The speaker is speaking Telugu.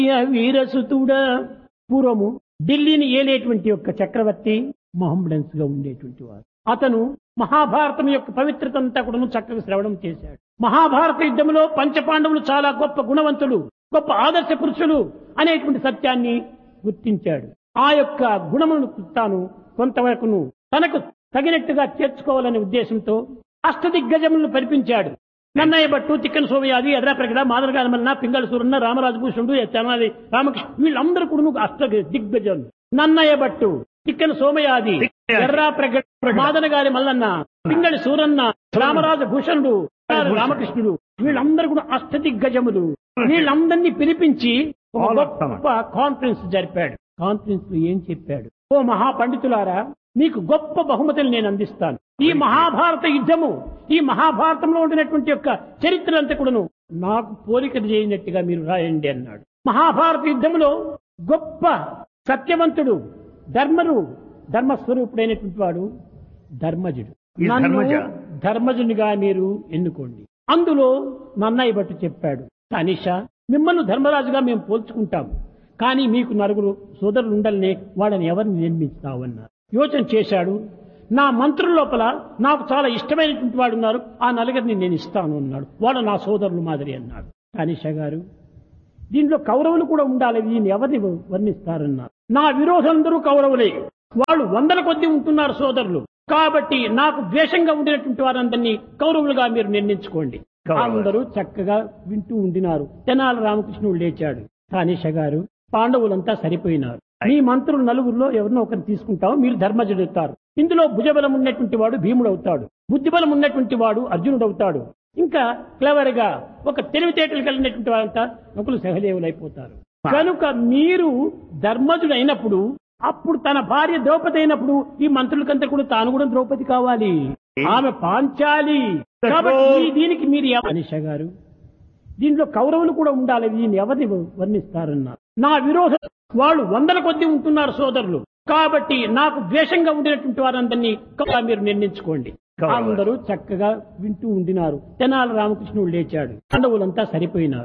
వీరసుతుడ పూర్వము ఢిల్లీని ఏలేటువంటి యొక్క చక్రవర్తి మహమ్మడన్స్ గా ఉండేటువంటి వాడు అతను మహాభారతం యొక్క పవిత్రత అంతా కూడా చక్కగా శ్రవణం చేశాడు మహాభారత యుద్ధంలో పంచపాండవులు చాలా గొప్ప గుణవంతులు గొప్ప ఆదర్శ పురుషులు అనేటువంటి సత్యాన్ని గుర్తించాడు ఆ యొక్క గుణమును తాను కొంతవరకును తనకు తగినట్టుగా చేర్చుకోవాలనే ఉద్దేశంతో అష్టదిగ్గజములను పరిపించాడు నన్నయ్య భట్టు తిక్కన సోమయాది ఎర్రప్రగడ మాదరగానమన్న పింగళ సూరన్న రామరాజు భూషణుడు తెనాలి రామకృష్ణ వీళ్ళందరూ కూడా అష్ట దిగ్గజం నన్నయ్య భట్టు తిక్కన సోమయాది ఎర్రాప్రగడ మాదనగారి మల్లన్న పింగళి సూరన్న రామరాజు భూషణుడు రామకృష్ణుడు వీళ్ళందరూ కూడా అష్ట దిగ్గజములు వీళ్ళందరినీ పిలిపించి ఒక గొప్ప కాన్ఫరెన్స్ జరిపాడు కాన్ఫరెన్స్ లో ఏం చెప్పాడు ఓ మహాపండితులారా మీకు గొప్ప బహుమతులు నేను అందిస్తాను ఈ మహాభారత యుద్ధము ఈ మహాభారతంలో ఉండినటువంటి యొక్క చరిత్ర అంతా కూడాను నాకు పోలిక చేయనట్టుగా మీరు రాయండి అన్నాడు మహాభారత యుద్ధంలో గొప్ప సత్యవంతుడు ధర్మరు ధర్మస్వరూపుడైనటువంటి వాడు ధర్మజుడు ఈ నన్ను ధర్మజ. ధర్మజునిగా మీరు ఎన్నుకోండి అందులో నన్నయ్య భట్టు చెప్పాడు కనిష మిమ్మల్ని ధర్మరాజుగా మేము పోల్చుకుంటాం కానీ మీకు నలుగురు సోదరులు ఉండాలనే వాళ్ళని ఎవరిని నిర్మిస్తావన్నారు యోచన చేశాడు నా మంత్రుల లోపల నాకు చాలా ఇష్టమైనటువంటి వాడు ఉన్నారు ఆ నలుగురిని నేను ఇస్తాను అన్నాడు వాళ్ళు నా సోదరులు మాదిరి అన్నాడు కనిష గారు దీంట్లో కౌరవులు కూడా ఉండాలి దీన్ని ఎవరిని వర్ణిస్తారన్నారు నా విరోధులందరూ కౌరవులే వాళ్ళు వందల కొద్ది ఉంటున్నారు సోదరులు కాబట్టి నాకు ద్వేషంగా ఉండినటువంటి వారందరినీ కౌరవులుగా మీరు నిర్ణయించుకోండి కౌరవులు. అందరూ చక్కగా వింటూ ఉండినారు తెనాల రామకృష్ణుడు లేచాడు కానిష గారు పాండవులంతా సరిపోయినారు మీ మంత్రులు నలుగురిలో ఎవరినో ఒకరిని తీసుకుంటావు మీరు ధర్మజుడు అవుతారు ఇందులో భుజబలం ఉన్నటువంటి వాడు భీముడు అవుతాడు బుద్ధిబలం ఉన్నటువంటి వాడు అర్జునుడు అవుతాడు ఇంకా క్లవర్ గా ఒక తెలివితేటలు కలిగినటువంటి వారంతా నకులు సహదేవులు అయిపోతారు కనుక మీరు ధర్మజుడు అయినప్పుడు అప్పుడు తన భార్య ద్రౌపది అయినప్పుడు ఈ మంత్రులకంతా కూడా తాను కూడా ద్రౌపది కావాలి ఆమె పాంచాలి కాబట్టి ఈ దీనికి మీరు ఎవ- అనిష గారు దీంట్లో కౌరవులు కూడా ఉండాలి దీన్ని ఎవరిని వర్ణిస్తారన్నారు నా విరోధ వాళ్ళు వందల కొద్ది ఉంటున్నారు సోదరులు కాబట్టి నాకు ద్వేషంగా ఉండినటువంటి వారందరినీ కౌరవులుగా మీరు నిర్ణయించుకోండి కౌరవులు. అందరూ చక్కగా వింటూ ఉండినారు తెనాల రామకృష్ణుడు లేచాడు పాండవులంతా సరిపోయినారు